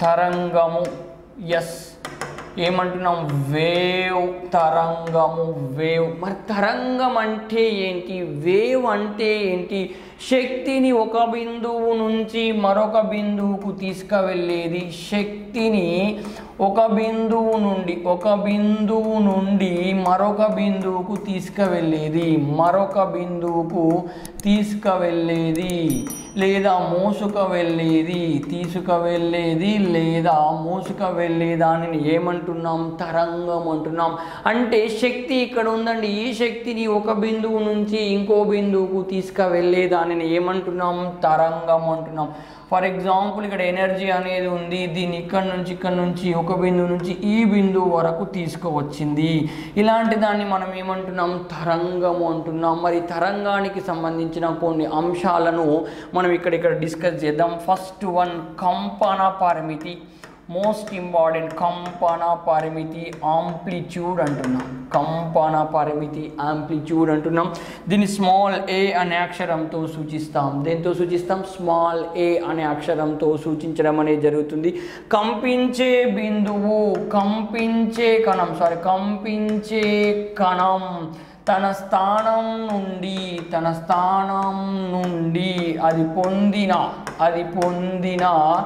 తరంగము ఎస్ ఏమంటున్నాం వేవ్ తరంగము వేవ్ మరి తరంగం అంటే ఏంటి వేవ్ అంటే ఏంటి శక్తిని ఒక బిందువు నుంచి మరొక బిందువుకు తీసుకువెళ్ళేది శక్తిని ఒక బిందువు నుండి ఒక బిందువు నుండి మరొక బిందువుకు తీసుకువెళ్ళేది మరొక బిందువుకు తీసుకువెళ్ళేది లేదా మోసుక వెళ్ళేది తీసుకువెళ్ళేది లేదా మోసుక వెళ్ళే దానిని ఏమంటున్నాం తరంగం అంటున్నాం అంటే శక్తి ఇక్కడ ఉందండి ఈ శక్తిని ఒక బిందువు నుంచి ఇంకో బిందువుకు తీసుకువెళ్ళే దానిని ఏమంటున్నాం తరంగం అంటున్నాం ఫర్ ఎగ్జాంపుల్ ఇక్కడ ఎనర్జీ అనేది ఉంది దీన్ని ఇక్కడ నుంచి ఇక్కడ నుంచి ఒక బిందువు నుంచి ఈ బిందువు వరకు తీసుకువచ్చింది ఇలాంటి దాన్ని మనం ఏమంటున్నాం తరంగము అంటున్నాం మరి తరంగానికి సంబంధించిన కొన్ని అంశాలను మనం ఇక్కడ ఇక్కడ డిస్కస్ చేద్దాం ఫస్ట్ వన్ కంపన పరిమితి మోస్ట్ ఇంపార్టెంట్ కంపన పరిమితి ఆంప్లిట్యూడ్ అంటున్నాం కంపన పరిమితి ఆంప్లిట్యూడ్ అంటున్నాం దీన్ని స్మాల్ ఏ అనే అక్షరంతో సూచిస్తాం దేంతో సూచిస్తాం స్మాల్ ఏ అనే అక్షరంతో సూచించడం అనేది జరుగుతుంది కంపించే బిందువు కంపించే కణం సారీ కంపించే కణం తన స్థానం నుండి తన స్థానం నుండి అది పొందిన అది పొందిన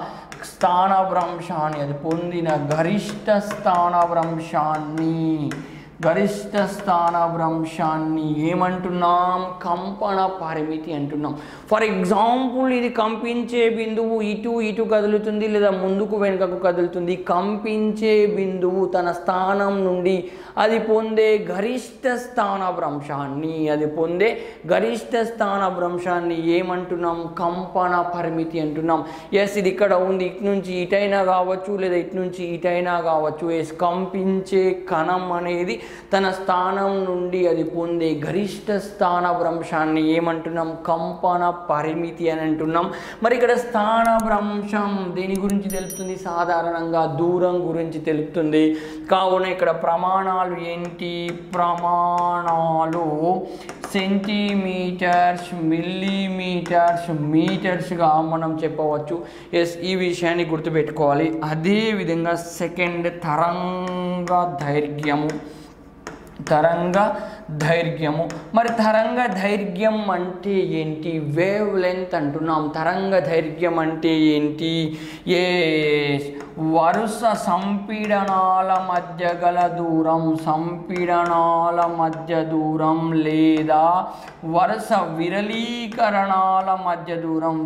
స్థానభ్రంశాన్ని అది పొందిన గరిష్ట స్థానభ్రంశాన్ని గరిష్ట స్థానభ్రంశాన్ని ఏమంటున్నాం కంపన పరిమితి అంటున్నాం ఫర్ ఎగ్జాంపుల్ ఇది కంపించే బిందువు ఇటు ఇటు కదులుతుంది లేదా ముందుకు వెనుకకు కదులుతుంది కంపించే బిందువు తన స్థానం నుండి అది పొందే గరిష్ట స్థానభ్రంశాన్ని అది పొందే గరిష్ట స్థానభ్రంశాన్ని ఏమంటున్నాం కంపన పరిమితి అంటున్నాం ఎస్ ఇది ఇక్కడ ఉంది ఇటు నుంచి ఇటైనా కావచ్చు లేదా ఇటు నుంచి ఇటైనా కావచ్చు ఎస్ కంపించే కణం అనేది తన స్థానం నుండి అది పొందే గరిష్ట స్థానభ్రంశాన్ని ఏమంటున్నాం కంపన పరిమితి అని అంటున్నాం మరి ఇక్కడ స్థానభ్రంశం దేని గురించి తెలుపుతుంది సాధారణంగా దూరం గురించి తెలుపుతుంది కావున ఇక్కడ ప్రమాణాలు ఏంటి ప్రమాణాలు సెంటీమీటర్స్ మిల్లీమీటర్స్ మీటర్స్గా మనం చెప్పవచ్చు ఎస్ ఈ విషయాన్ని గుర్తుపెట్టుకోవాలి అదేవిధంగా సెకండ్ తరంగ దైర్ఘ్యము తరంగ దైర్ఘ్యము మరి తరంగ దైర్ఘ్యం అంటే ఏంటి వేవ్ లెంత్ అంటున్నాం తరంగ దైర్ఘ్యం అంటే ఏంటి ఏ వరుస సంపీడనాల మధ్య గల దూరం సంపీడనాల మధ్య దూరం లేదా వరుస విరళీకరణాల మధ్య దూరం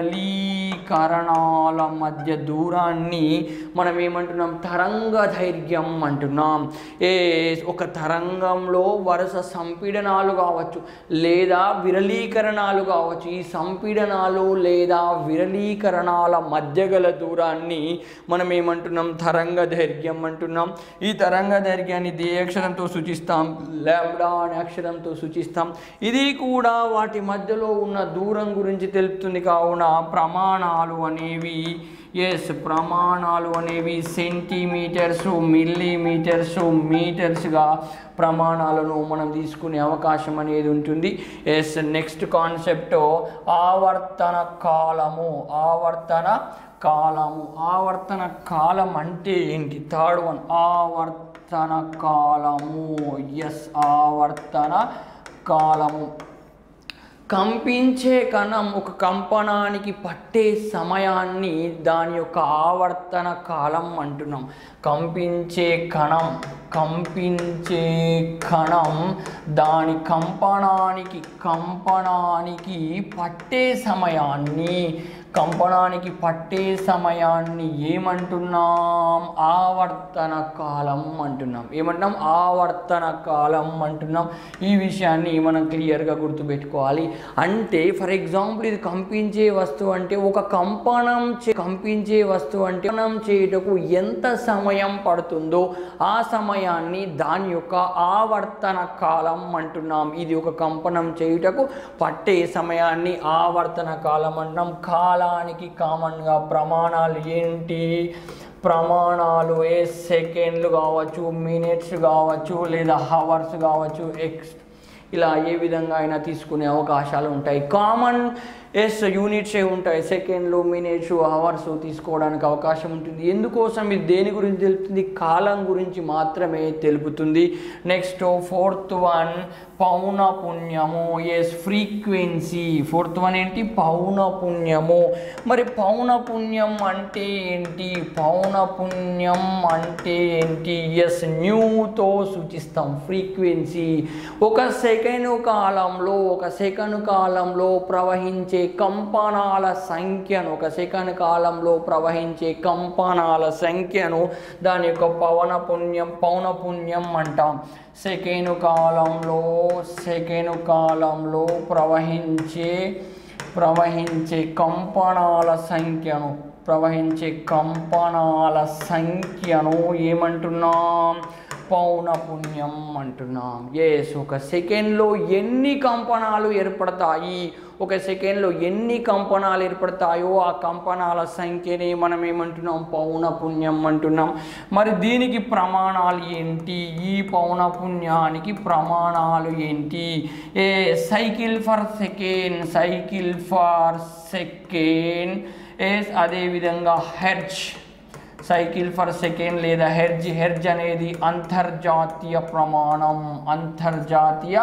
విరళీకరణాల మధ్య దూరాన్ని మనం ఏమంటున్నాం తరంగ దైర్ఘ్యం అంటున్నాం ఏ ఒక తరంగంలో వరుస సంపీడనాలు కావచ్చు లేదా విరళీకరణాలు కావచ్చు ఈ సంపీడనాలు లేదా విరళీకరణాల మధ్య గల దూరాన్ని మనం ఏమంటున్నాం తరంగ దైర్ఘ్యం అంటున్నాం ఈ తరంగ దైర్ఘ్యాన్ని దే అక్షరంతో సూచిస్తాం లాంబ్డా అనే అక్షరంతో సూచిస్తాం ఇది కూడా వాటి మధ్యలో ఉన్న దూరం గురించి తెలుపుతుంది కావున ప్రమాణాలు అనేవి ఎస్ ప్రమాణాలు అనేవి సెంటీమీటర్స్ మిల్లీమీటర్స్ మీటర్స్గా ప్రమాణాలను మనం తీసుకునే అవకాశం అనేది ఉంటుంది ఎస్ నెక్స్ట్ కాన్సెప్ట్ ఆవర్తన కాలము ఆవర్తన కాలము ఆవర్తన కాలం అంటే ఏంటి థర్డ్ వన్ ఆవర్తన కాలము ఎస్ ఆవర్తన కాలము కంపించే కణం ఒక కంపనానికి పట్టే సమయాన్ని దాని యొక్క ఆవర్తన కాలం అంటున్నాం కంపించే కణం కంపించే కణం దాని కంపనానికి కంపనానికి పట్టే సమయాన్ని కంపనానికి పట్టే సమయాన్ని ఏమంటున్నాం ఆవర్తన కాలం అంటున్నాం ఏమంటున్నాం ఆవర్తన కాలం అంటున్నాం ఈ విషయాన్ని మనం క్లియర్గా గుర్తుపెట్టుకోవాలి అంటే ఫర్ ఎగ్జాంపుల్ ఇది కంపించే వస్తువు అంటే ఒక కంపనం చే- కంపించే వస్తువు అంటే కంపనం చేయుటకు ఎంత సమయం పడుతుందో ఆ సమయాన్ని దాని యొక్క ఆవర్తన కాలం అంటున్నాం ఇది ఒక కంపనం చేయుటకు పట్టే సమయాన్ని ఆవర్తన కాలం అంటున్నాం కాలానికి కామన్గా ప్రమాణాలు ఏంటి ప్రమాణాలు ఏ సెకండ్లు కావచ్చు మినిట్స్ కావచ్చు లేదా హవర్స్ కావచ్చు ఎక్స్ ఇలా ఏ విధంగా అయినా తీసుకునే అవకాశాలు ఉంటాయి కామన్ ఎస్ యూనిట్స్ ఏ ఉంటాయి సెకండ్లు మినిట్స్ అవర్స్ తీసుకోవడానికి అవకాశం ఉంటుంది ఎందుకోసం ఇది దేని గురించి తెలుపుతుంది కాలం గురించి మాత్రమే తెలుపుతుంది నెక్స్ట్ ఫోర్త్ వన్ పౌనపుణ్యము ఎస్ ఫ్రీక్వెన్సీ ఫోర్త్ వన్ ఏంటి పౌనపుణ్యము మరి పౌనపుణ్యం అంటే ఏంటి పౌనపుణ్యం అంటే ఏంటి ఎస్ న్యూతో సూచిస్తాం ఫ్రీక్వెన్సీ ఒక సెకండ్ కాలంలో ఒక సెకండ్ కాలంలో ప్రవహించే కంపనాల సంఖ్యను ఒక సెకండ్ కాలంలో ప్రవహించే కంపనాల సంఖ్యను దాని యొక్క పవనపుణ్యం పౌనపుణ్యం అంటాం సెకండ్ కాలంలో సెకండ్ కాలంలో ప్రవహించే ప్రవహించే కంపనాల సంఖ్యను ప్రవహించే కంపనాల సంఖ్యను ఏమంటున్నాం పౌనపుణ్యం అంటున్నాం ఎస్ ఒక సెకండ్లో ఎన్ని కంపనాలు ఏర్పడతాయి ఒక సెకండ్లో ఎన్ని కంపనాలు ఏర్పడతాయో ఆ కంపనాల సంఖ్యని మనం ఏమంటున్నాం పౌనపుణ్యం అంటున్నాం మరి దీనికి ప్రమాణాలు ఏంటి ఈ పౌనపుణ్యానికి ప్రమాణాలు ఏంటి ఏ cycle per second cycle per second yes అదేవిధంగా హెర్చ్ సైకిల్ ఫర్ సెకండ్ లేదా హెర్జ్ హెర్జ్ అనేది అంతర్జాతీయ ప్రమాణం అంతర్జాతీయ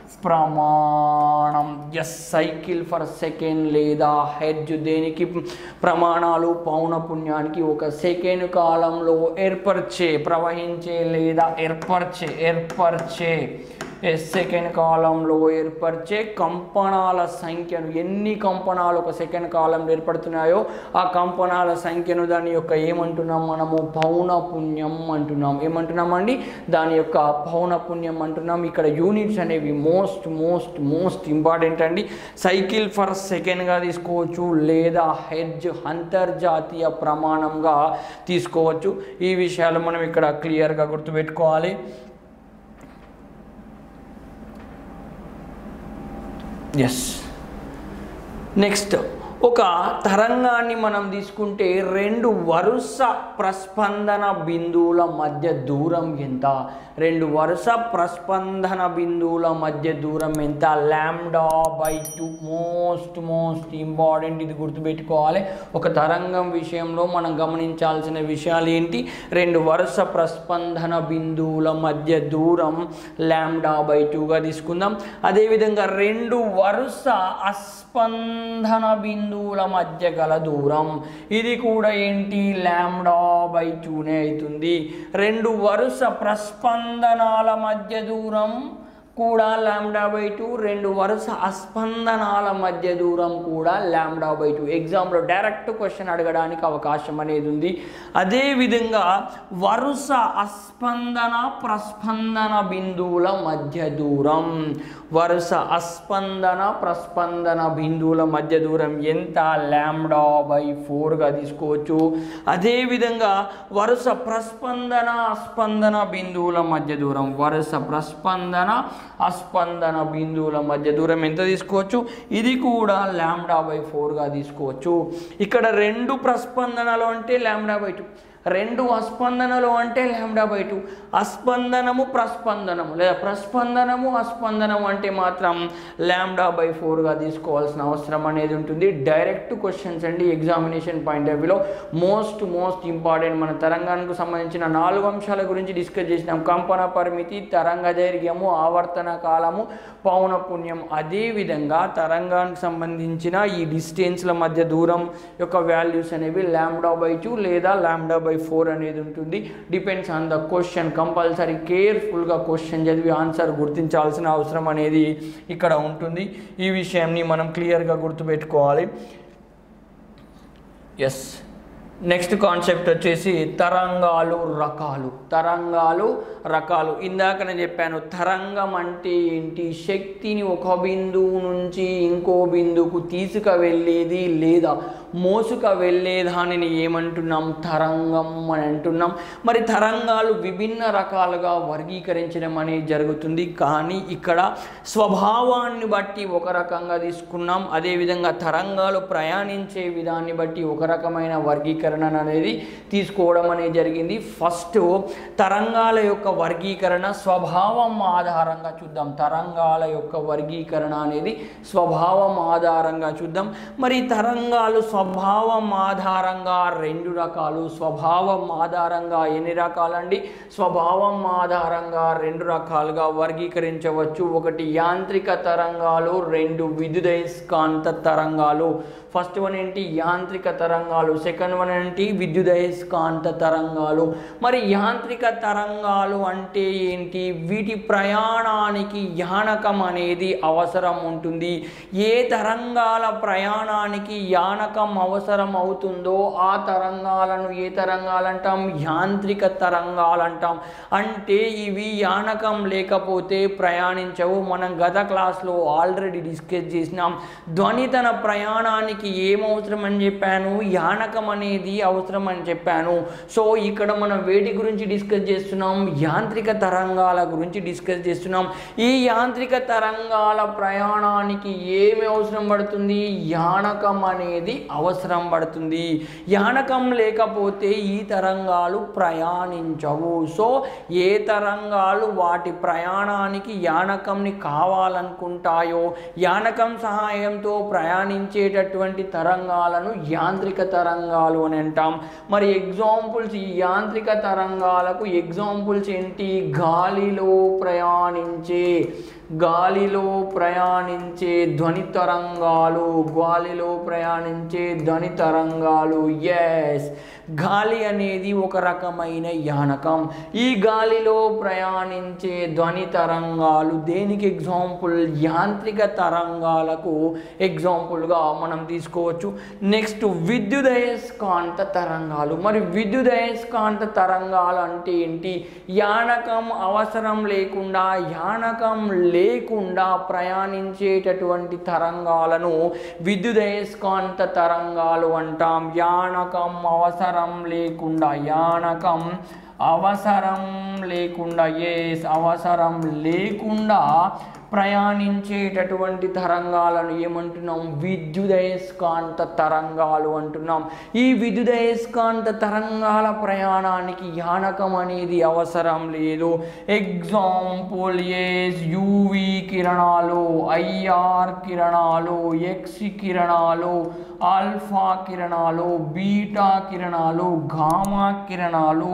ప్రమాణం ఎస్ సైకిల్ ఫర్ సెకండ్ లేదా హెడ్జ్ దేనికి ప్రమాణాలు పౌనపుణ్యానికి ఒక సెకండ్ కాలంలో ఏర్పరిచే ప్రవహించే లేదా ఏర్పరిచే ఏర్పరిచే సెకండ్ కాలంలో ఏర్పరిచే కంపనాల సంఖ్యను ఎన్ని కంపనాలు ఒక సెకండ్ కాలంలో ఏర్పడుతున్నాయో ఆ కంపనాల సంఖ్యను దాని యొక్క ఏమంటున్నాం మనము పౌనపుణ్యం అంటున్నాం ఏమంటున్నామండి దాని యొక్క పౌనపుణ్యం అంటున్నాం ఇక్కడ యూనిట్స్ అనేవి మోస్ట్ మోస్ట్ మోస్ట్ ఇంపార్టెంట్ అండి సైకిల్ ఫర్ సెకండ్గా తీసుకోవచ్చు లేదా హెడ్జ్ అంతర్జాతీయ ప్రమాణంగా తీసుకోవచ్చు ఈ విషయాలు మనం ఇక్కడ క్లియర్గా గుర్తుపెట్టుకోవాలి ఎస్ నెక్స్ట్ ఒక తరంగాన్ని మనం తీసుకుంటే రెండు వరుస ప్రస్పందన బిందువుల మధ్య దూరం ఎంత రెండు వరుస ప్రస్పందన బిందువుల మధ్య దూరం ఎంత lambda by two most most important ఇది గుర్తుపెట్టుకోవాలి ఒక తరంగం విషయంలో మనం గమనించాల్సిన విషయాలు ఏంటి రెండు వరుస ప్రస్పందన బిందువుల మధ్య దూరం ల్యాండా బై టూగా తీసుకుందాం అదేవిధంగా రెండు వరుస అస్పందన బిందువుల మధ్య గల దూరం ఇది కూడా ఏంటి ల్యాండా బై టూనే అవుతుంది రెండు వరుస ప్రస్పందనాల మధ్య దూరం కూడా ల్యాండా బై టూ రెండు వరుస అస్పందనాల మధ్య దూరం కూడా ల్యాండా బై టూ ఎగ్జామ్లో డైరెక్ట్ క్వశ్చన్ అడగడానికి అవకాశం అనేది ఉంది అదేవిధంగా వరుస అస్పందన ప్రస్పందన బిందువుల మధ్య దూరం వరుస అస్పందన ప్రస్పందన బిందువుల మధ్య దూరం ఎంత ల్యాండా బై ఫోర్గా తీసుకోవచ్చు అదేవిధంగా వరుస ప్రస్పందన అస్పందన బిందువుల మధ్య దూరం వరుస ప్రస్పందన అస్పందన బిందువుల మధ్య దూరం ఎంత తీసుకోవచ్చు ఇది కూడా ల్యాండా బై ఫోర్గా తీసుకోవచ్చు ఇక్కడ రెండు ప్రస్పందనలు అంటే ల్యాండా బై టూ రెండు అస్పందనలు అంటే ల్యాండా బై టూ అస్పందనము ప్రస్పందనము లేదా ప్రస్పందనము అస్పందనము అంటే మాత్రం ల్యాండా బై ఫోర్గా తీసుకోవాల్సిన అవసరం అనేది ఉంటుంది డైరెక్ట్ క్వశ్చన్స్ అండి ఎగ్జామినేషన్ పాయింట్ ఆఫ్ వ్యూలో మోస్ట్ మోస్ట్ ఇంపార్టెంట్ మన తరంగానికి సంబంధించిన నాలుగు అంశాల గురించి డిస్కస్ చేసినాం కంపన పరిమితి తరంగ దైర్ఘ్యము ఆవర్తన కాలము పౌనపుణ్యం అదేవిధంగా తరంగానికి సంబంధించిన ఈ డిస్టెన్స్ల మధ్య దూరం యొక్క వాల్యూస్ అనేవి ల్యాండా బై టూ లేదా ల్యాండా బై ఫోర్ అనేది ఉంటుంది depends on the question compulsory కేర్ఫుల్గా క్వశ్చన్ చదివి ఆన్సర్ గుర్తించాల్సిన అవసరం అనేది ఇక్కడ ఉంటుంది ఈ విషయాన్ని మనం క్లియర్గా గుర్తుపెట్టుకోవాలి ఎస్ నెక్స్ట్ కాన్సెప్ట్ వచ్చేసి తరంగాలు రకాలు తరంగాలు రకాలు ఇందాక నేను చెప్పాను తరంగం అంటే ఏంటి శక్తిని ఒక బిందువు నుంచి ఇంకో బిందువుకు తీసుకువెళ్ళేది లేదా మోసుక వెళ్ళే దానిని ఏమంటున్నాం తరంగం అని అంటున్నాం మరి తరంగాలు విభిన్న రకాలుగా వర్గీకరించడం అనేది జరుగుతుంది కానీ ఇక్కడ స్వభావాన్ని బట్టి ఒక రకంగా తీసుకున్నాం అదేవిధంగా తరంగాలు ప్రయాణించే విధాన్ని బట్టి ఒక రకమైన వర్గీకరణ అనేది తీసుకోవడం అనేది జరిగింది ఫస్ట్ తరంగాల యొక్క వర్గీకరణ స్వభావం ఆధారంగా చూద్దాం తరంగాల యొక్క వర్గీకరణ అనేది స్వభావం ఆధారంగా చూద్దాం మరి తరంగాలు స్వభావం ఆధారంగా రెండు రకాలు స్వభావం ఆధారంగా ఎన్ని రకాలండి స్వభావం ఆధారంగా రెండు రకాలుగా వర్గీకరించవచ్చు ఒకటి యాంత్రిక తరంగాలు రెండు విద్యుదయస్కాంత తరంగాలు ఫస్ట్ వన్ ఏంటి యాంత్రిక తరంగాలు సెకండ్ వన్ ఏంటి విద్యుదయస్కాంత తరంగాలు మరి యాంత్రిక తరంగాలు అంటే ఏంటి వీటి ప్రయాణానికి యానకం అనేది అవసరం ఉంటుంది ఏ తరంగాల ప్రయాణానికి యానకం అవసరం అవుతుందో ఆ తరంగాలను ఏ తరంగాలు అంటాం యాంత్రిక తరంగాలు అంటాం అంటే ఇవి యానకం లేకపోతే ప్రయాణించవు మనం గత క్లాస్లో ఆల్రెడీ డిస్కస్ చేసినాం ధ్వని తన ప్రయాణానికి ఏం అవసరం అని చెప్పాను యానకం అనేది అవసరం అని చెప్పాను సో ఇక్కడ మనం వేటి గురించి డిస్కస్ చేస్తున్నాం యాంత్రిక తరంగాల గురించి డిస్కస్ చేస్తున్నాం ఈ యాంత్రిక తరంగాల ప్రయాణానికి ఏమి అవసరం పడుతుంది యానకం అనేది అవసరం పడుతుంది యానకం లేకపోతే ఈ తరంగాలు ప్రయాణించవు సో ఏ తరంగాలు వాటి ప్రయాణానికి యానకంని కావాలనుకుంటాయో యానకం సహాయంతో ప్రయాణించేటటువంటి తరంగాలను యాంత్రిక తరంగాలు అని అంటాం మరి ఎగ్జాంపుల్స్ ఈ యాంత్రిక తరంగాలకు ఎగ్జాంపుల్స్ ఏంటి గాలిలో ప్రయాణించే గాలిలో ప్రయాణించే ధ్వని తరంగాలు గాలిలో ప్రయాణించే ధ్వని తరంగాలు ఎస్ గాలి అనేది ఒక రకమైన యానకం ఈ గాలిలో ప్రయాణించే ధ్వని తరంగాలు దేనికి ఎగ్జాంపుల్ యాంత్రిక తరంగాలకు ఎగ్జాంపుల్గా మనం తీసుకోవచ్చు నెక్స్ట్ విద్యుదయస్కాంత తరంగాలు మరి విద్యుదయస్కాంత తరంగాలు అంటే ఏంటి యానకం అవసరం లేకుండా యానకం లేకుండా ప్రయాణించేటటువంటి తరంగాలను విద్యుదయస్కాంత తరంగాలు అంటాం యానకం అవసరం లేకుండా యానకం అవసరం లేకుండా ఎస్ అవసరం లేకుండా ప్రయాణించేటటువంటి తరంగాలను ఏమంటున్నాం విద్యుదయస్కాంత తరంగాలు అంటున్నాం ఈ విద్యుదయస్కాంత తరంగాల ప్రయాణానికి యానకం అనేది అవసరం లేదు ఎగ్జాంపుల్ ఎస్ యూవి కిరణాలు ఐఆర్ కిరణాలు ఎక్స్ కిరణాలు ఆల్ఫా కిరణాలు బీటా కిరణాలు గామా కిరణాలు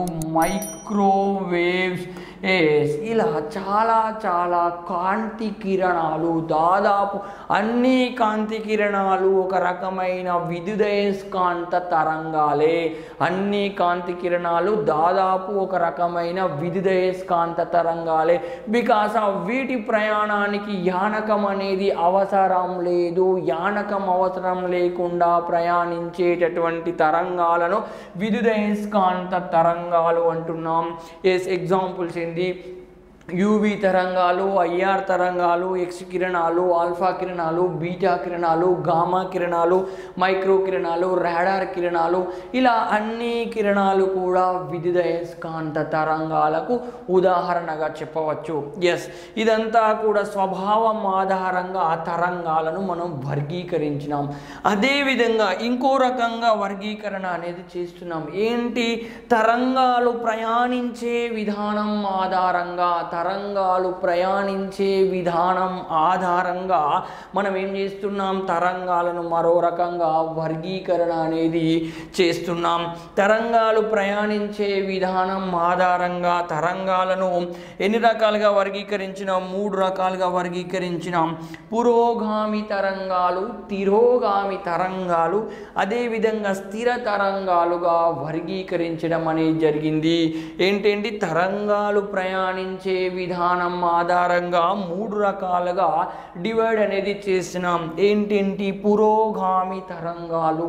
మైక్రోవేవ్స్ ఎస్ ఇలా చాలా చాలా కాంతి కిరణాలు దాదాపు అన్ని కాంతి కిరణాలు ఒక రకమైన విద్యుదయస్కాంత తరంగాలే అన్ని కాంతి కిరణాలు దాదాపు ఒక రకమైన విద్యుదయస్కాంత తరంగాలే బికాస్ ఆఫ్ వీటి ప్రయాణానికి యానకం అనేది అవసరం లేదు యానకం అవసరం లేకుండా ప్రయాణించేటటువంటి తరంగాలను విద్యుదయస్కాంత తరంగాలు అంటున్నాం ఎస్ ఎగ్జాంపుల్స్ ఏంటి యూవి తరంగాలు ఐఆర్ తరంగాలు ఎక్స్ కిరణాలు ఆల్ఫా కిరణాలు బీటా కిరణాలు గామా కిరణాలు మైక్రో కిరణాలు రాడార్ కిరణాలు ఇలా అన్ని కిరణాలు కూడా విద్యుదయస్కాంత తరంగాలకు ఉదాహరణగా చెప్పవచ్చు ఎస్ ఇదంతా కూడా స్వభావం ఆధారంగా ఆ తరంగాలను మనం వర్గీకరించినాం అదేవిధంగా ఇంకో రకంగా వర్గీకరణ అనేది చేస్తున్నాం ఏంటి తరంగాలు ప్రయాణించే విధానం ఆధారంగా తరంగాలు ప్రయాణించే విధానం ఆధారంగా మనం ఏం చేస్తున్నాం తరంగాలను మరో రకంగా వర్గీకరణ అనేది చేస్తున్నాం తరంగాలు ప్రయాణించే విధానం ఆధారంగా తరంగాలను ఎన్ని రకాలుగా వర్గీకరించినాం మూడు రకాలుగా వర్గీకరించినాం పురోగామి తరంగాలు తిరోగామి తరంగాలు అదేవిధంగా స్థిర తరంగాలుగా వర్గీకరించడం అనేది జరిగింది ఏంటంటే తరంగాలు ప్రయాణించే విధానం ఆధారంగా మూడు రకాలుగా డివైడ్ అనేది చేసినాం ఏంటేంటి పురోగామి తరంగాలు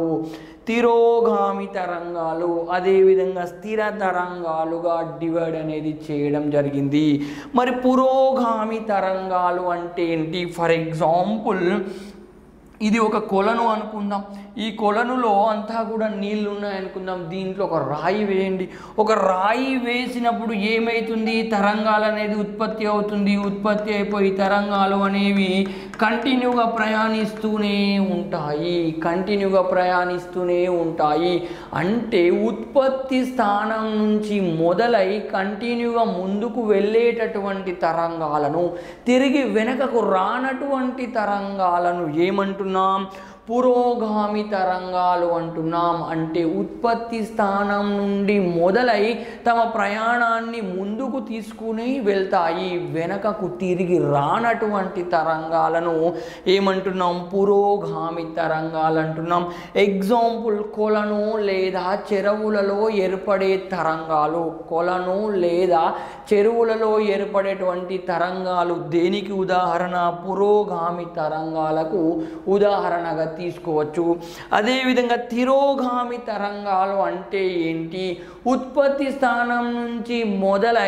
తిరోగామి తరంగాలు అదేవిధంగా స్థిర తరంగాలుగా డివైడ్ అనేది చేయడం జరిగింది మరి పురోగామి తరంగాలు అంటే ఏంటి ఫర్ ఎగ్జాంపుల్ ఇది ఒక కొలను అనుకుందాం ఈ కొలనులో అంతా కూడా నీళ్లు ఉన్నాయనుకుందాం దీంట్లో ఒక రాయి వేయండి ఒక రాయి వేసినప్పుడు ఏమవుతుంది తరంగాలు అనేది ఉత్పత్తి అవుతుంది ఉత్పత్తి అయిపోయి తరంగాలు అనేవి కంటిన్యూగా ప్రయాణిస్తూనే ఉంటాయి కంటిన్యూగా ప్రయాణిస్తూనే ఉంటాయి అంటే ఉత్పత్తి స్థానం నుంచి మొదలై కంటిన్యూగా ముందుకు వెళ్ళేటటువంటి తరంగాలను తిరిగి వెనకకు రానటువంటి తరంగాలను ఏమంటున్నాం పురోగామి తరంగాలు అంటున్నాం అంటే ఉత్పత్తి స్థానం నుండి మొదలై తమ ప్రయాణాన్ని ముందుకు తీసుకుని వెళ్తాయి వెనకకు తిరిగి రానటువంటి తరంగాలను ఏమంటున్నాం పురోగామి తరంగాలు అంటున్నాం ఎగ్జాంపుల్ కొలను లేదా చెరువులలో ఏర్పడే తరంగాలు కొలను లేదా చెరువులలో ఏర్పడేటువంటి తరంగాలు దేనికి ఉదాహరణ పురోగామి తరంగాలకు ఉదాహరణగా తీసుకోవచ్చు అదేవిధంగా తిరోగామి తరంగాలు అంటే ఏంటి ఉత్పత్తి స్థానం నుంచి మొదలై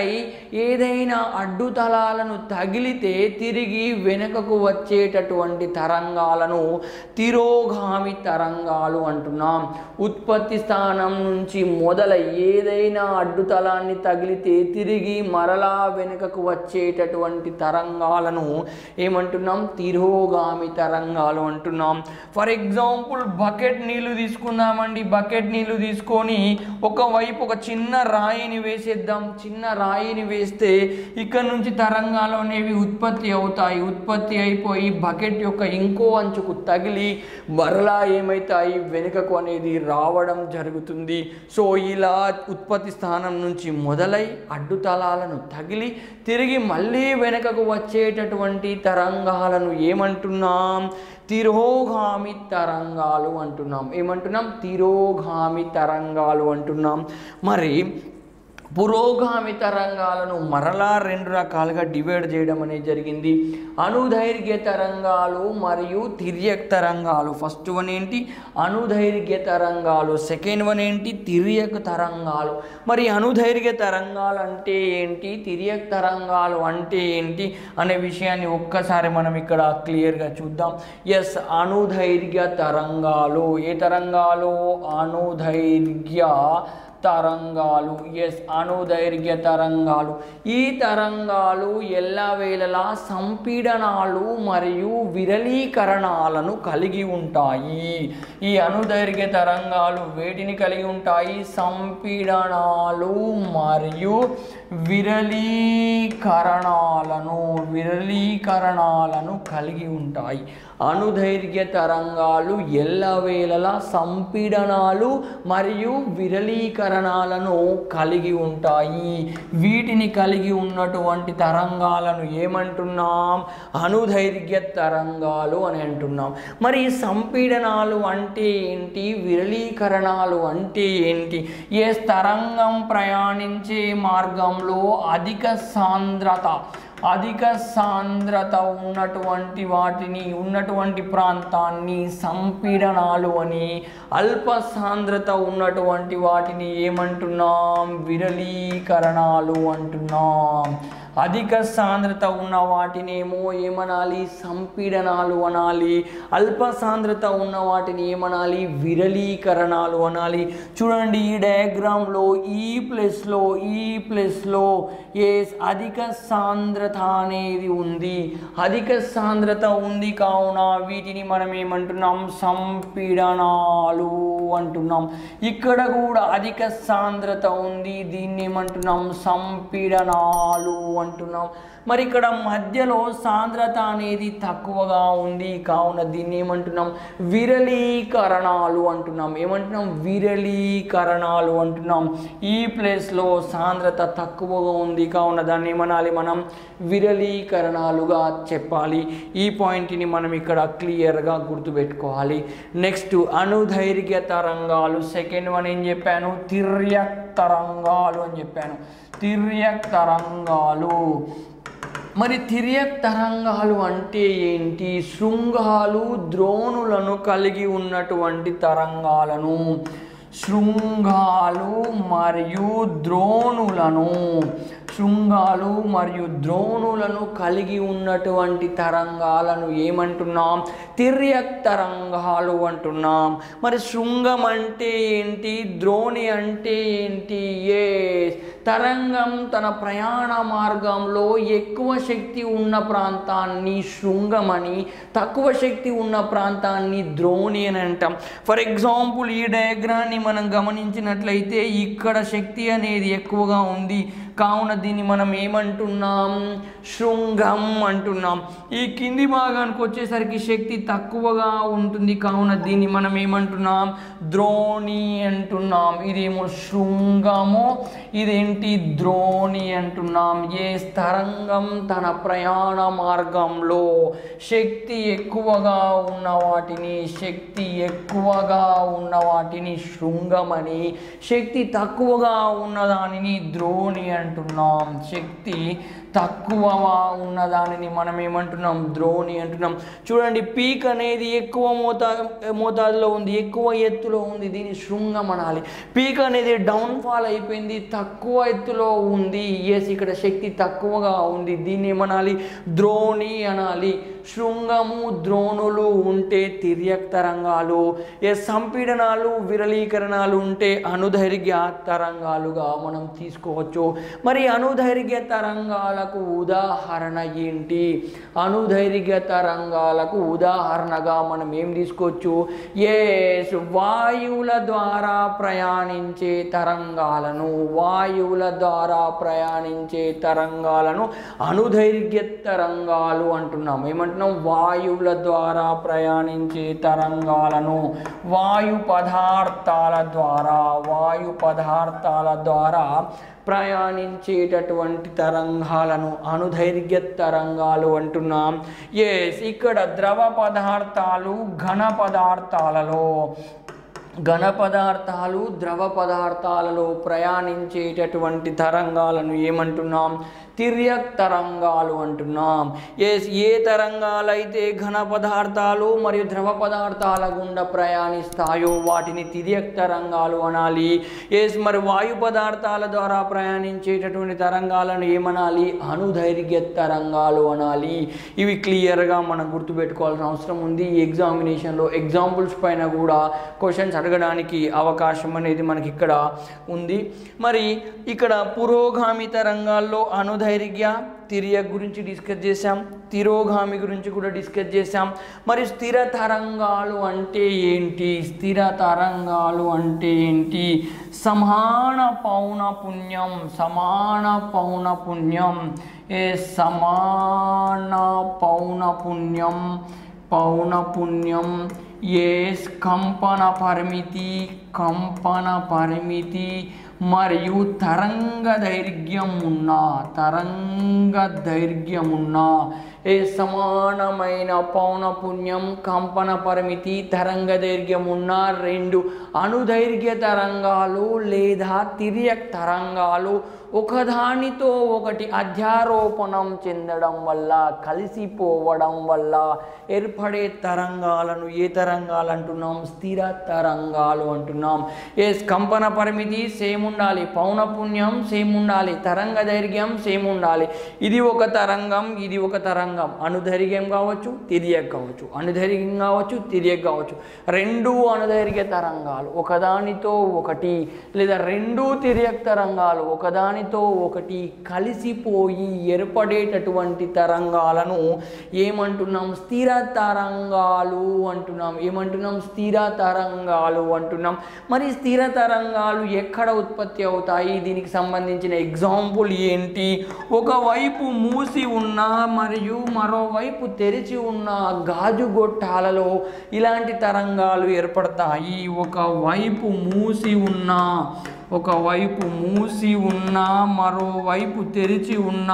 ఏదైనా అడ్డుతలాలను తగిలితే తిరిగి వెనుకకు వచ్చేటటువంటి తరంగాలను తిరోగామి తరంగాలు అంటున్నాం ఉత్పత్తి స్థానం నుంచి మొదలై ఏదైనా అడ్డుతలాన్ని తగిలితే తిరిగి మరలా వెనుకకు వచ్చేటటువంటి తరంగాలను ఏమంటున్నాం తిరోగామి తరంగాలు అంటున్నాం ఫర్ ఎగ్జాంపుల్ బకెట్ నీళ్లు తీసుకుందామండి బకెట్ నీళ్లు తీసుకొని ఒకవైపు ఒక చిన్న రాయిని వేసేద్దాం చిన్న రాయిని వేస్తే ఇక్కడ నుంచి తరంగాలు అనేవి ఉత్పత్తి అవుతాయి ఉత్పత్తి అయిపోయి బకెట్ యొక్క ఇంకో అంచుకు తగిలి మరలా ఏమవుతాయి వెనుకకు అనేది రావడం జరుగుతుంది సో ఇలా ఉత్పత్తి స్థానం నుంచి మొదలై అడ్డుతలాలను తగిలి తిరిగి మళ్ళీ వెనుకకు వచ్చేటటువంటి తరంగాలను ఏమంటున్నాం తిరోగామి తరంగాలు అంటున్నాం ఏమంటున్నాం తిరోగామి తరంగాలు అంటున్నాం మరి పురోగామి తరంగాలను మరలా రెండు రకాలుగా డివైడ్ చేయడం అనేది జరిగింది అనుదైర్ఘ్య తరంగాలు మరియు తిర్యక్ తరంగాలు ఫస్ట్ వన్ ఏంటి అనుదైర్ఘ్య తరంగాలు సెకండ్ వన్ ఏంటి తిర్యక్ తరంగాలు మరి అనుదైర్ఘ్య తరంగాలు అంటే ఏంటి తిర్యక్ తరంగాలు అంటే ఏంటి అనే విషయాన్ని ఒక్కసారి మనం ఇక్కడ క్లియర్గా చూద్దాం ఎస్ అనుదైర్ఘ్య తరంగాలు ఏ తరంగాలు అనుదైర్ఘ్య తరంగాలు ఎస్ అణుదైర్ఘ్య తరంగాలు ఈ తరంగాలు ఎల్లవేళలా సంపీడనాలు మరియు విరళీకరణాలను కలిగి ఉంటాయి ఈ అణుదైర్ఘ్య తరంగాలు వేటిని కలిగి ఉంటాయి సంపీడనాలు మరియు విరళీకరణాలను విరళీకరణాలను కలిగి ఉంటాయి అణుదైర్ఘ్య తరంగాలు ఎల్లవేళలా సంపీడనాలు మరియు విరళీకరణాలను కలిగి ఉంటాయి వీటిని కలిగి ఉన్నటువంటి తరంగాలను ఏమంటున్నాం అణుదైర్ఘ్య తరంగాలు అని అంటున్నాం మరి ఈ సంపీడనాలు అంటే ఏంటి విరళీకరణాలు అంటే ఏంటి ఏ తరంగం ప్రయాణించే మార్గంలో అధిక సాంద్రత అధిక సాంద్రత ఉన్నటువంటి వాటిని ఉన్నటువంటి ప్రాంతాన్ని సంపీడనాలు అని అల్ప సాంద్రత ఉన్నటువంటి వాటిని ఏమంటున్నాం విరళీకరణాలు అంటున్నాం అధిక సాంద్రత ఉన్న వాటినేమో ఏమనాలి సంపీడనాలు అనాలి అల్ప సాంద్రత ఉన్న వాటిని ఏమనాలి విరళీకరణాలు అనాలి చూడండి ఈ డయాగ్రామ్లో ఈ ప్లస్లో ఈ ప్లస్లో ఏ అధిక సాంద్రత అనేది ఉంది అధిక సాంద్రత ఉంది కావున వీటిని మనం ఏమంటున్నాం సంపీడనాలు అంటున్నాం ఇక్కడ కూడా అధిక సాంద్రత ఉంది దీన్ని ఏమంటున్నాం సంపీడనాలు అంటున్నాం మరి ఇక్కడ మధ్యలో సాంద్రత అనేది తక్కువగా ఉంది కావున దీన్ని ఏమంటున్నాం విరళీకరణాలు అంటున్నాం ఏమంటున్నాం విరళీకరణాలు అంటున్నాం ఈ ప్లేస్లో సాంద్రత తక్కువగా ఉంది కావున దాన్ని ఏమనాలి మనం విరళీకరణాలుగా చెప్పాలి ఈ పాయింట్ని మనం ఇక్కడ క్లియర్గా గుర్తుపెట్టుకోవాలి నెక్స్ట్ అణుధైర్ఘ్య తరంగాలు సెకండ్ వన్ ఏం చెప్పాను తిర్యక్ తరంగాలు అని చెప్పాను తిర్యక్ తరంగాలు మరి తిరియక్ తరంగాలు అంటే ఏంటి శృంగాలు ద్రోణులను కలిగి ఉన్నటువంటి తరంగాలను శృంగాలు మరియు ద్రోణులను శృంగాలు మరియు ద్రోణులను కలిగి ఉన్నటువంటి తరంగాలను ఏమంటున్నాం తిర్యక్ తరంగాలు అంటున్నాం మరి శృంగం అంటే ఏంటి ద్రోణి అంటే ఏంటి ఏ తరంగం తన ప్రయాణ మార్గంలో ఎక్కువ శక్తి ఉన్న ప్రాంతాన్ని శృంగమని తక్కువ శక్తి ఉన్న ప్రాంతాన్ని ద్రోణి అని అంటాం ఫర్ ఎగ్జాంపుల్ ఈ డయాగ్రాన్ని మనం గమనించినట్లయితే ఇక్కడ శక్తి అనేది ఎక్కువగా ఉంది కావున దీన్ని మనం ఏమంటున్నాం శృంగం అంటున్నాం ఈ కింది భాగానికి వచ్చేసరికి శక్తి తక్కువగా ఉంటుంది కావున దీన్ని మనం ఏమంటున్నాం ద్రోణి అంటున్నాం ఇదేమో శృంగము ఇదేంటి ద్రోణి అంటున్నాం ఏ తరంగం తన ప్రయాణ మార్గంలో శక్తి ఎక్కువగా ఉన్న వాటిని శక్తి ఎక్కువగా ఉన్న వాటిని శృంగమని శక్తి తక్కువగా ఉన్న దానిని ద్రోణి అంటున్నాం శక్తి తక్కువగా ఉన్న దానిని మనం ఏమంటున్నాం ద్రోణి అంటున్నాం చూడండి పీక్ అనేది ఎక్కువ మోతా మోతాదులో ఉంది ఎక్కువ ఎత్తులో ఉంది దీన్ని శృంగం అనాలి పీక్ అనేది డౌన్ఫాల్ అయిపోయింది తక్కువ ఎత్తులో ఉంది ఎస్ ఇక్కడ శక్తి తక్కువగా ఉంది దీన్ని ఏమనాలి ద్రోణి అనాలి శృంగము ద్రోణులు ఉంటే తిర్యక్ తరంగాలు ఏ సంపీడనాలు విరళీకరణాలు ఉంటే అనుదైర్ఘ్య తరంగాలుగా మనం తీసుకోవచ్చు మరి అనుదైర్ఘ్య తరంగాలకు ఉదాహరణ ఏంటి అనుదైర్ఘ్య తరంగాలకు ఉదాహరణగా మనం ఏం తీసుకోవచ్చు ఎస్ వాయువుల ద్వారా ప్రయాణించే తరంగాలను వాయువుల ద్వారా ప్రయాణించే తరంగాలను అనుదైర్ఘ్య తరంగాలు అంటున్నాం ఏమంటున్నాం వాయువుల ద్వారా ప్రయాణించే తరంగాలను వాయు పదార్థాల ద్వారా వాయు పదార్థాల ద్వారా ప్రయాణించేటటువంటి తరంగాలను అనుదైర్ఘ్య తరంగాలు అంటున్నాం ఎస్ ఇక్కడ ద్రవ పదార్థాలు ఘన పదార్థాలలో ఘన పదార్థాలు ద్రవ పదార్థాలలో ప్రయాణించేటటువంటి తరంగాలను ఏమంటున్నాం తిర్యక్ తరంగాలు అంటున్నాం ఏ ఏ తరంగాలైతే ఘన పదార్థాలు మరియు ద్రవ పదార్థాల గుండా ప్రయాణిస్తాయో వాటిని తిర్యక్ తరంగాలు అనాలి ఎస్ మరి వాయు పదార్థాల ద్వారా ప్రయాణించేటటువంటి తరంగాలను ఏమనాలి అనుదైర్ఘ్య తరంగాలు అనాలి ఇవి క్లియర్గా మనం గుర్తుపెట్టుకోవాల్సిన అవసరం ఉంది ఈ ఎగ్జామినేషన్లో ఎగ్జాంపుల్స్ పైన కూడా క్వశ్చన్స్ అడగడానికి అవకాశం అనేది మనకి ఇక్కడ ఉంది మరి ఇక్కడ పురోగామి తరంగాల్లో అనుదైర్ఘ్య తిరియ గురించి డిస్కస్ చేసాం తిరోగామి గురించి కూడా డిస్కస్ చేసాం మరి స్థిర తరంగాలు అంటే ఏంటి స్థిర తరంగాలు అంటే ఏంటి సమాన పౌన పుణ్యం సమాన పౌన పుణ్యం ఏ సమాన పౌన పుణ్యం పౌనపుణ్యం ఏ కంపన పరిమితి కంపన పరిమితి మరియు తరంగ దైర్ఘ్యం ఉన్న తరంగ దైర్ఘ్యం ఉన్న ఏ సమానమైన పౌనపుణ్యం కంపన పరిమితి తరంగ దైర్ఘ్యం ఉన్న రెండు అణుదైర్ఘ్య తరంగాలు లేదా తిర్యక్ తరంగాలు ఒకదానితో ఒకటి అధ్యారోపణం చెందడం వల్ల కలిసిపోవడం వల్ల ఏర్పడే తరంగాలను ఏ తరంగాలు అంటున్నాం స్థిర తరంగాలు అంటున్నాం ఏ కంపన పరిమితి సేమ్ ఉండాలి పౌనపుణ్యం సేమ్ ఉండాలి తరంగ దైర్ఘ్యం సేమ్ ఉండాలి ఇది ఒక తరంగం ఇది ఒక తరంగం అణుదైర్ఘ్యం కావచ్చు తిరియక్ కావచ్చు అణుదైర్ఘ్యం కావచ్చు తిరియక్ కావచ్చు రెండు అణుదైర్ఘ్య తరంగాలు ఒకదానితో ఒకటి లేదా రెండు తిరియక్ తరంగాలు ఒకదానితో ఒకటి కలిసిపోయి ఏర్పడేటటువంటి తరంగాలను ఏమంటున్నాం స్థిర తరంగాలు అంటున్నాం ఏమంటున్నాం స్థిర తరంగాలు అంటున్నాం మరి స్థిర తరంగాలు ఎక్కడ ఉత్పత్తి అవుతాయి దీనికి సంబంధించిన ఎగ్జాంపుల్ ఏంటి ఒకవైపు మూసి ఉన్న మరియు మరోవైపు తెరిచి ఉన్న గాజు గొట్టాలలో ఇలాంటి తరంగాలు ఏర్పడతాయి ఒకవైపు మూసి ఉన్న ఒకవైపు మూసి ఉన్న మరోవైపు తెరిచి ఉన్న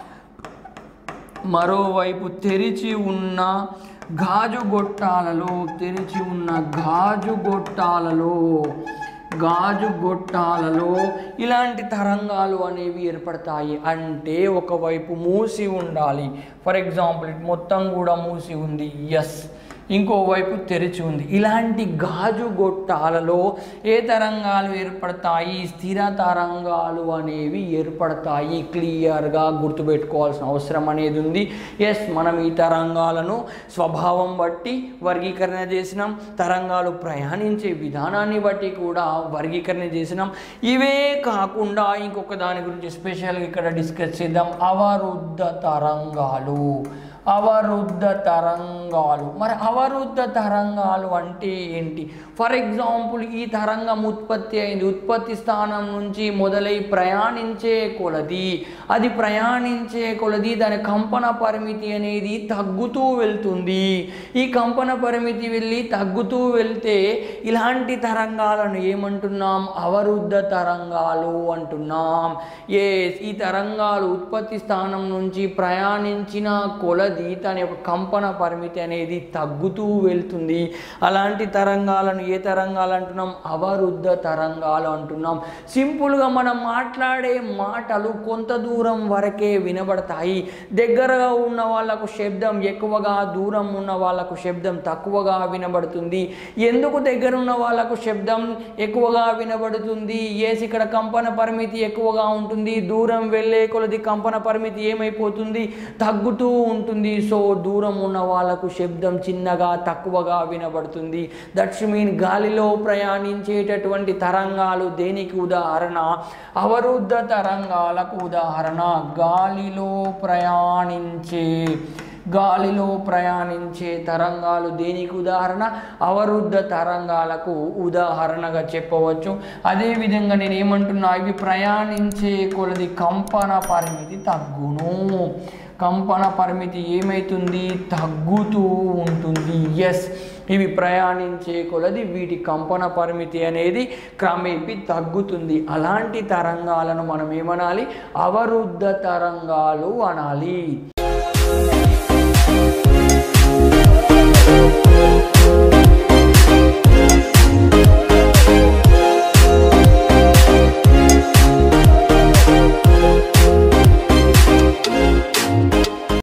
మరోవైపు తెరిచి ఉన్న గాజు గొట్టాలలో తెరిచి ఉన్న గాజు గొట్టాలలో గాజు గొట్టాలలో ఇలాంటి తరంగాలు అనేవి ఏర్పడతాయి అంటే ఒకవైపు మూసి ఉండాలి ఫర్ ఎగ్జాంపుల్ ఇటు మొత్తం కూడా మూసి ఉంది ఎస్ ఇంకోవైపు తెరిచి ఉంది ఇలాంటి గాజు గొట్టాలలో ఏ తరంగాలు ఏర్పడతాయి స్థిర తరంగాలు అనేవి ఏర్పడతాయి క్లియర్గా గుర్తుపెట్టుకోవాల్సిన అవసరం అనేది ఉంది ఎస్ మనం ఈ తరంగాలను స్వభావం బట్టి వర్గీకరణ చేసినాం తరంగాలు ప్రయాణించే విధానాన్ని బట్టి కూడా వర్గీకరణ చేసినాం ఇవే కాకుండా ఇంకొక దాని గురించి స్పెషల్గా ఇక్కడ డిస్కస్ చేద్దాం అవరుద్ధ తరంగాలు అవరుద్ధ తరంగాలు మరి అవరుద్ధ తరంగాలు అంటే ఏంటి ఫర్ ఎగ్జాంపుల్ ఈ తరంగం ఉత్పత్తి అయింది ఉత్పత్తి స్థానం నుంచి మొదలై ప్రయాణించే కొలది అది ప్రయాణించే కొలది దాని కంపన పరిమితి అనేది తగ్గుతూ వెళ్తుంది ఈ కంపన పరిమితి వెళ్ళి తగ్గుతూ వెళ్తే ఇలాంటి తరంగాలను ఏమంటున్నాం అవరుద్ధ తరంగాలు అంటున్నాం ఏ ఈ తరంగాలు ఉత్పత్తి స్థానం నుంచి ప్రయాణించిన కొలది తన యొక్క కంపన పరిమితి అనేది తగ్గుతూ వెళ్తుంది అలాంటి తరంగాలను ఏ తరంగాలు అంటున్నాం అవరుద్ధ తరంగాలు అంటున్నాం సింపుల్గా మనం మాట్లాడే మాటలు కొంత దూరం వరకే వినబడతాయి దగ్గరగా ఉన్న వాళ్ళకు శబ్దం ఎక్కువగా దూరం ఉన్న వాళ్ళకు శబ్దం తక్కువగా వినబడుతుంది ఎందుకు దగ్గర ఉన్న వాళ్ళకు శబ్దం ఎక్కువగా వినబడుతుంది ఏసి ఇక్కడ కంపన పరిమితి ఎక్కువగా ఉంటుంది దూరం వెళ్ళే కొలది కంపన పరిమితి ఏమైపోతుంది తగ్గుతూ ఉంటుంది సో దూరం ఉన్న వాళ్ళకు శబ్దం చిన్నగా తక్కువగా వినబడుతుంది దట్స్ మీన్ గాలిలో ప్రయాణించేటటువంటి తరంగాలు దేనికి ఉదాహరణ అవరుద్ధ తరంగాలకు ఉదాహరణ గాలిలో ప్రయాణించే గాలిలో ప్రయాణించే తరంగాలు దేనికి ఉదాహరణ అవరుద్ధ తరంగాలకు ఉదాహరణగా చెప్పవచ్చు అదేవిధంగా నేను ఏమంటున్నా ఇవి ప్రయాణించే కొలది కంపన పరిమితి తగ్గును కంపన పరిమితి ఏమవుతుంది తగ్గుతూ ఉంటుంది ఎస్ ఇవి ప్రయాణించే కొలది వీటి కంపన పరిమితి అనేది క్రమేపీ తగ్గుతుంది అలాంటి తరంగాలను మనం ఏమనాలి అవరుద్ధ తరంగాలు అనాలి